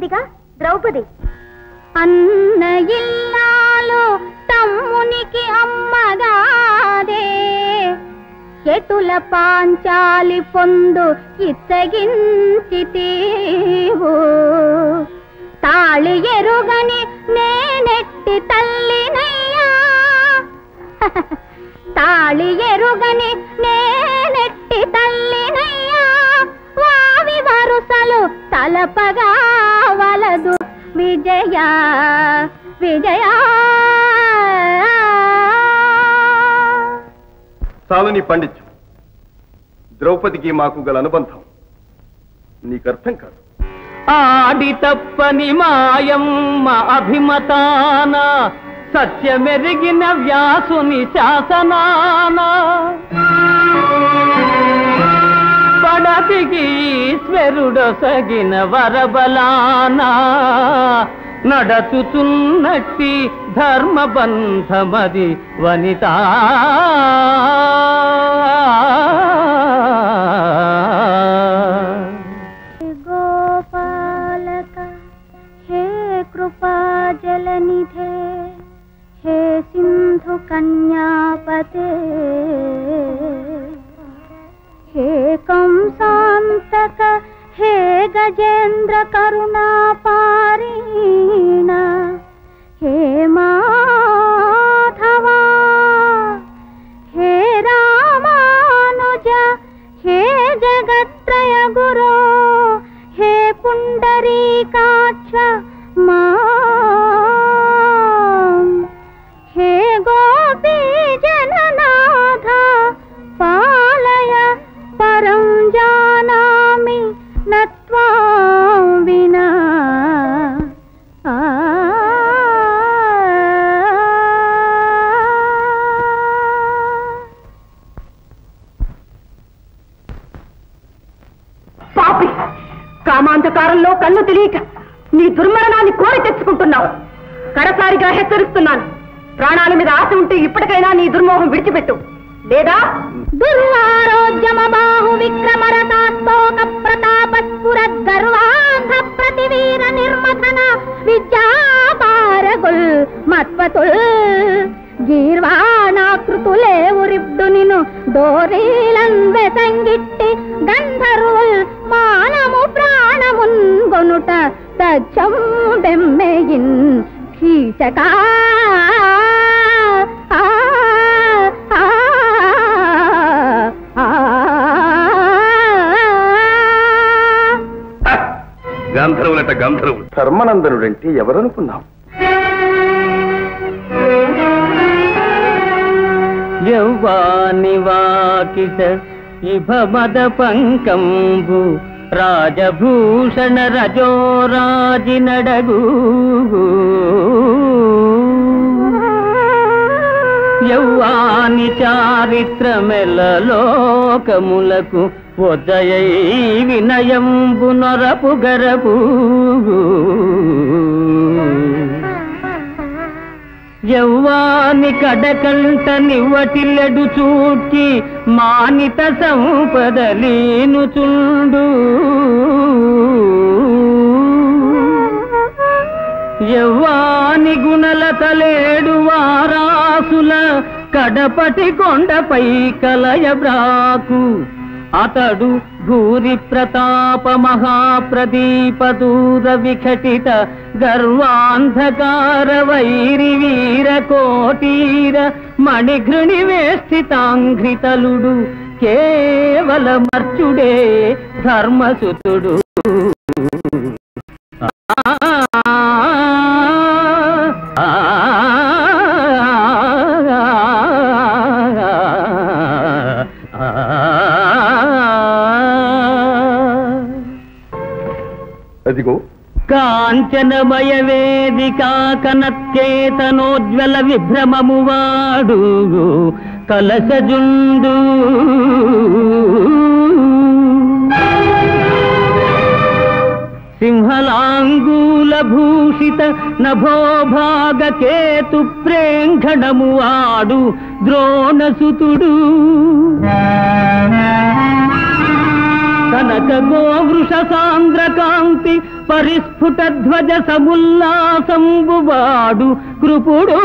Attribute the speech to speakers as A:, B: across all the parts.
A: చెప్పిందిగా ద్రౌపది అన్న ఇల్లాలు తమ్మునికి అమ్మగాదే ఎటుల పాంచాలి పొందు ఇచ్చగించితీవు తాళి ఎరుగని నేనెట్టి తల్లినయ్యా తాళి ఎరుగని నేనెట్టి తల్లినయ్యా వావి వరుసలు తలపగా వలదు విజయ విజయ
B: చాలు నీ పండిత్యం ద్రౌపదికి మాకు గల అనుబంధం నీకు అర్థం కాదు
C: ఆడి తప్పని మాయమ్మ అభిమతాన సత్యమెరిగిన వ్యాసుని శాసనాన పడతికి ఈశ్వరుడొసగిన వరబలాన నడచుచున్నట్టి ధర్మబంధమది వనిత
A: గోపాలక హే కృపా జలనిధే హే సింధు కన్యాపతే హే కంసాంతక హే గజేంద్ర కరుణాపారీణ హే మాధవా హే రామానుజ హే జగత్రయ గురో హే పుండరీకాక్ష మా హే గోపీ జననాథ పాలయ పరం జానామి నత్వా వినా
D: పాపి కామాంధకారంలో కన్ను తెలియక నీ దుర్మరణాన్ని కోరి తెచ్చుకుంటున్నావు కడసారిగా హెచ్చరిస్తున్నాను ప్రాణాల మీద ఆశ ఉంటే ఇప్పటికైనా నీ దుర్మోహం విడిచిపెట్టు లేదా
A: దుర్వారోద్యమ బాహు విక్రమరతాస్తోక ప్రతాప స్ఫురద్ గర్వాంధ ప్రతివీర నిర్మథన విద్యాపారగుల్ మత్వతుల్ గీర్వాణాకృతులే ఉరిబ్డు నిను దోరీలన్ వెసంగిట్టి గంధర్వుల్ మానము ప్రాణమున్ గొనుట తచ్చం బెమ్మెయిన్ కీచకా ఆ, ఆ, ఆ,
B: హ! గంధర్వులట గంధర్వులు ధర్మనందనుడంటే ఎవరనుకున్నాం
C: యౌవాని వాకిట ఇభమద పంకంబు రాజభూషణ రజోరాజి నడగు యౌవాని చారిత్రమెల లోకములకు ఉదయై వినయంబు నొరపు గరపు యౌవాని కడకంట నివ్వటిల్లెడు చూచి మానిత సంపదలీను చుండు యవ్వాని గుణల తలేడు వారాసుల కడపటి కొండపై కలయ బ్రాకు అతడు భూరి ప్రతాప మహాప్రదీప దూర విఘటిత గర్వాంధకార వైరి వీర కోటీర మణిఘృణి వేష్టితాంఘ్రితలుడు కేవల మర్చుడే ధర్మసుతుడు
B: అదిగో
C: కాంచనమయ వేదికా కనత్యేతనోజ్వల విభ్రమము వాడు కలసజుండు సింహలాంగూల భూషిత నభోభాగ కేతు ప్రేంఘణము ఆడు ద్రోణసుతుడు తన గోవృష సాంద్ర కాంతి పరిస్ఫుట ధ్వజ సముల్లాసంబువాడు కృపుడు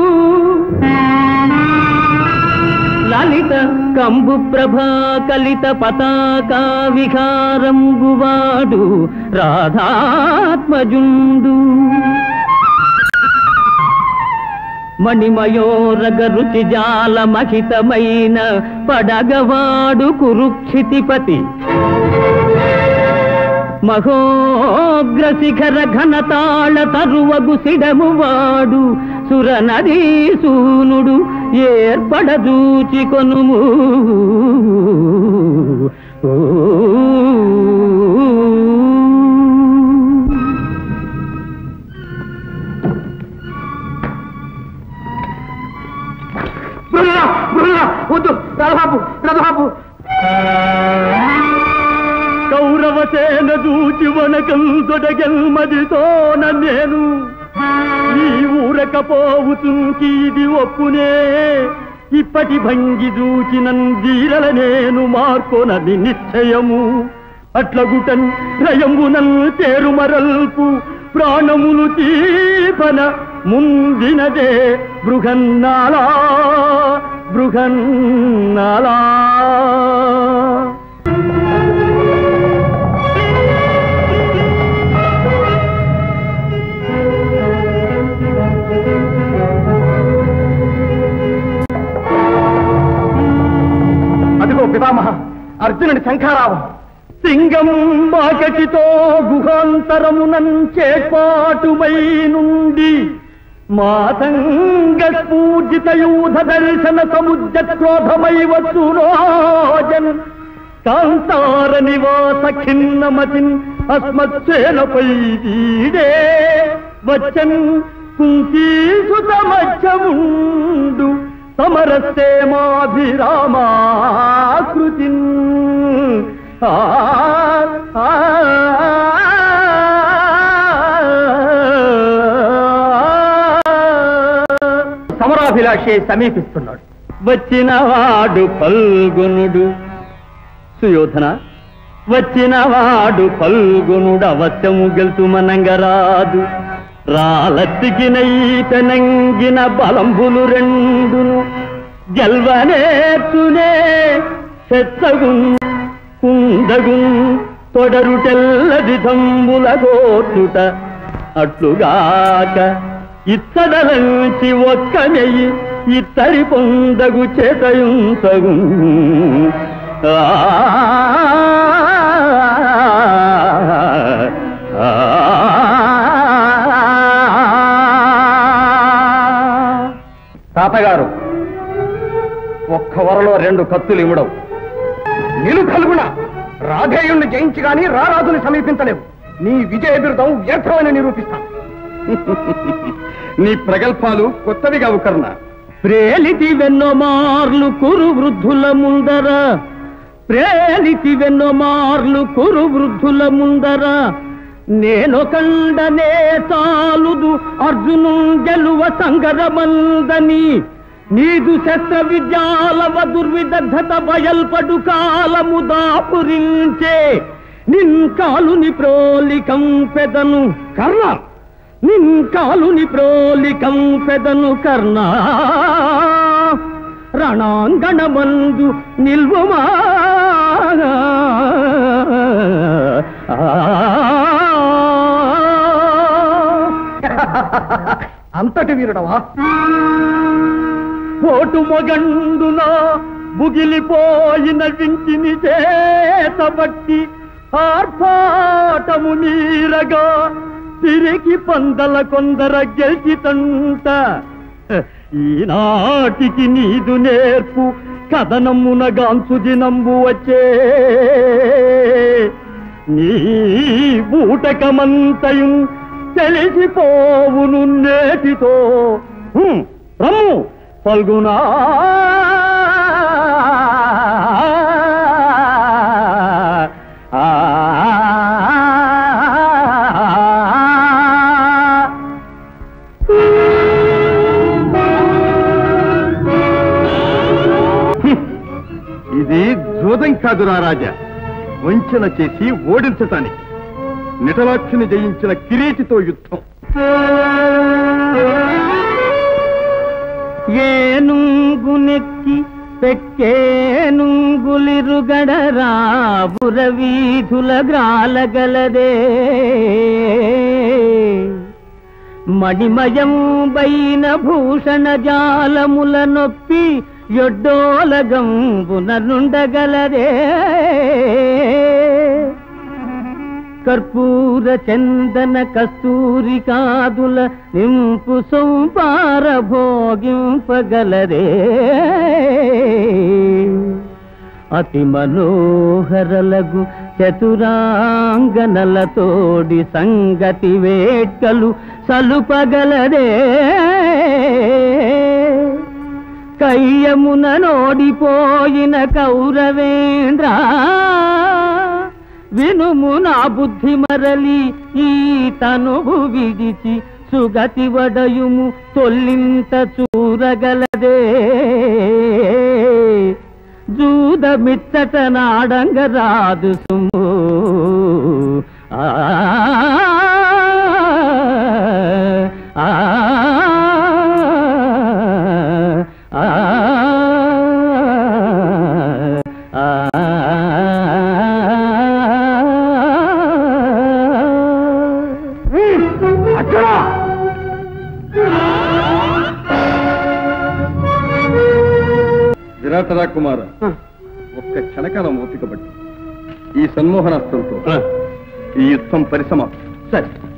C: లలిత కంబు ప్రభా కలిత పతాకా విహారంబువాడు రాధాత్మజుండు మణిమయోరగ రుచి జాల మహితమైన పడగవాడు కురుక్షితిపతి మహోగ్ర శిఖర ఘనతాళ తరువగు సిడమువాడు సురనదీ సూనుడు ఏర్పడదూచి కొనుము ఓ
B: బృందా, బృందా, వద్దు రథబాబు రథబాబు
C: కౌరవ సేన దూచి వనకం తొడగెల్మదితోన నేను ఈ ఊరకపోవుతుంకి ఇది ఒప్పునే ఇప్పటి భంగి దూచిన వీరల నేను మార్కొనది నిశ్చయము అట్లగుటన్ రయంబునన్ తేరుమరల్పు ప్రాణములు తీపన ముందినదే బృహన్నాలా బృహన్నాలా
B: అదిగో పితామహ అర్జునుడి శంఖారావం
C: సింగం మాకటితో గుహాంతరమునం చేపాటుమై నుండి మాతంగ పూజిత యూధ దర్శన సముద్ర క్రోధమై వచ్చునోజన్ కాంతార నివాస ఖిన్నమతిన్ అస్మత్సేనపై వీడే వచ్చన్ కుంతీసుత మధ్యముండు సమరసేమాభిరామాకృతిన్ ఆ ఆ,
B: సమరాభిలాషే సమీపిస్తున్నాడు
C: వచ్చినవాడు పల్గొనుడు సుయోధన వచ్చినవాడు పల్గొనుడు అవశ్యము గెలుతుమనంగరాదు రాలత్తికినైతనంగిన బలంబులు రెండును గెల్వనేర్చునే చెత్తగున్ కుందగున్ తొడరుటెల్లది తంబుల గోచుట అట్లుగాక ఇత్తడలంచి ఒక్క నెయ్యి ఇత్తడి పొందగు చేతయుంతగు
B: తాతగారు ఒక్క వరలో రెండు కత్తులు ఇవ్వడం నిలుకలుగున రాధేయుణ్ణి జయించి గాని రారాజుని సమీపించలేవు నీ విజయ బిరుదం వ్యర్థమని నిరూపిస్తాను నీ ప్రగల్భాలు కొత్తవి కావు కర్ణ
C: ప్రేలితి వెన్నో మార్లు కురు వృద్ధుల ముందర ప్రేలితి వెన్నో మార్లు కురు వృద్ధుల ముందర నేను కండనే చాలుదు అర్జును గెలువ సంగరమందని నీదు శస్త్ర విద్యాలవ దుర్విదగ్ధత బయల్పడు కాలము దాపురించే నిన్ కాలుని ప్రోలికం పెదను కర్ణ నిన్ కాలుని ప్రోలికం పెదను కర్ణ రణాంగణమందు నిల్వుమా
B: అంతటి వీరుడవా
C: పోటు మొగండున బుగిలిపోయిన వింటిని చేతబట్టి ఆర్భాటము నీరగా తిరిగి పందల కొందర గెలిచితంట ఈనాటికి నీదు నేర్పు కథనమున గాంచు దినంబు వచ్చే నీ బూటకమంతయు తెలిసిపోవును నేటితో హ్మ్, రమ్ము పల్గునా
B: ఇది జూదం కాదురా రాజా వంచన చేసి ఓడించటానికి నిటలాక్షిని జయించిన కిరీటితో యుద్ధం
C: ఏనుంగునెక్కి పెక్కేనుంగులిరుగడరా వీధుల గ్రాలగలదే మణిమయం బైన భూషణ జాలముల నొప్పి యొడ్డోలగంబున నుండగలదే కర్పూర చందన కస్తూరి కాదుల నింపు సొంపార భోగింపగలరే అతి మనోహరలగు చతురాంగనలతోడి సంగతి వేట్కలు సలుపగలరే కయ్యమున నోడిపోయిన కౌరవేంద్ర వినుము నా బుద్ధి మరలి ఈ తనువు విడిచి సుగతి వడయుము తొల్లింత చూరగలదే జూదమిచ్చట నాడంగ రాదు సుము ఆ ఆ ఆ
B: అర్జున విరాటరా కుమార ఒక్క క్షణకాలం ఓపిక పట్టి ఈ సన్మోహనాస్త్రంతో ఈ యుద్ధం పరిసమాప్తం
C: సరే